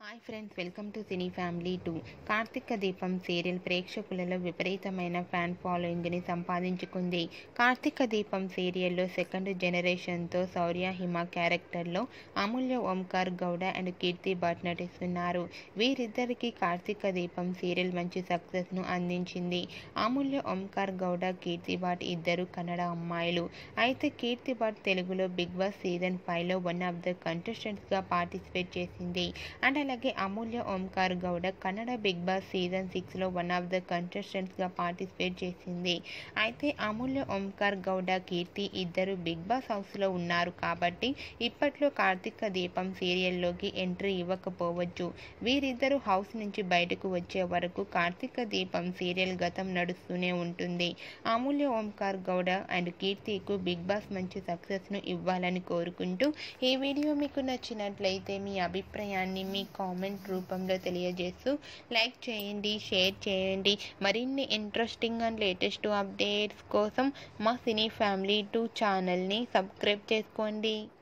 hi friends welcome to cine family two Karthika Deepam serial ప్రేక్షకులలో విపరీతమైన fan ఫాలోయింగ్ని సంపాదించుకుంది కార్తీక దీపం సీరియల్లో సెకండ్ జనరేషన్తో శౌర్య హిమ క్యారెక్టర్లో అమూల్య ఓంకార్ గౌడ అండ్ కీర్తి భట్ నటిస్తున్నారు వీరిద్దరికీ కార్తీక దీపం సీరియల్ మంచి సక్సెస్ను అందించింది అమూల్య ఓంకార్ గౌడ కీర్తి భట్ ఇద్దరు కన్నడ అమ్మాయిలు అయితే కీర్తి భట్ తెలుగులో బిగ్ బాస్ సీజన్ ఫైవ్లో వన్ ఆఫ్ ద కంటెస్టెంట్స్గా పార్టిసిపేట్ చేసింది అండ్ అలాగే Amulya Omkar Gowda Kannada Bigg Boss season సిక్స్లో వన్ ఆఫ్ ద కంటెస్టెంట్స్గా పార్టిసిపేట్ చేసింది అయితే అమూల్య ఓంకార్ గౌడ కీర్తి ఇద్దరు బిగ్ బాస్ హౌస్లో ఉన్నారు కాబట్టి ఇప్పట్లో కార్తీక దీపం సీరియల్లోకి ఎంట్రీ ఇవ్వకపోవచ్చు వీరిద్దరూ హౌస్ నుంచి బయటకు వచ్చే వరకు కార్తీక దీపం సీరియల్ గతం నడుస్తూనే ఉంటుంది అమూల్య ఓంకార్ గౌడ అండ్ కీర్తికు బిగ్ బాస్ మంచి సక్సెస్ను ఇవ్వాలని కోరుకుంటూ ఈ వీడియో మీకు నచ్చినట్లయితే మీ అభిప్రాయాన్ని మీ కామెంట్ రూపంలో తెలియజేస్తూ లైక్ చేయండి షేర్ చేయండి మరిన్ని ఇంట్రెస్టింగ్ అండ్ లేటెస్ట్ అప్డేట్స్ కోసం మా సినీ ఫ్యామిలీ టూ ఛానల్ని సబ్స్క్రైబ్ చేసుకోండి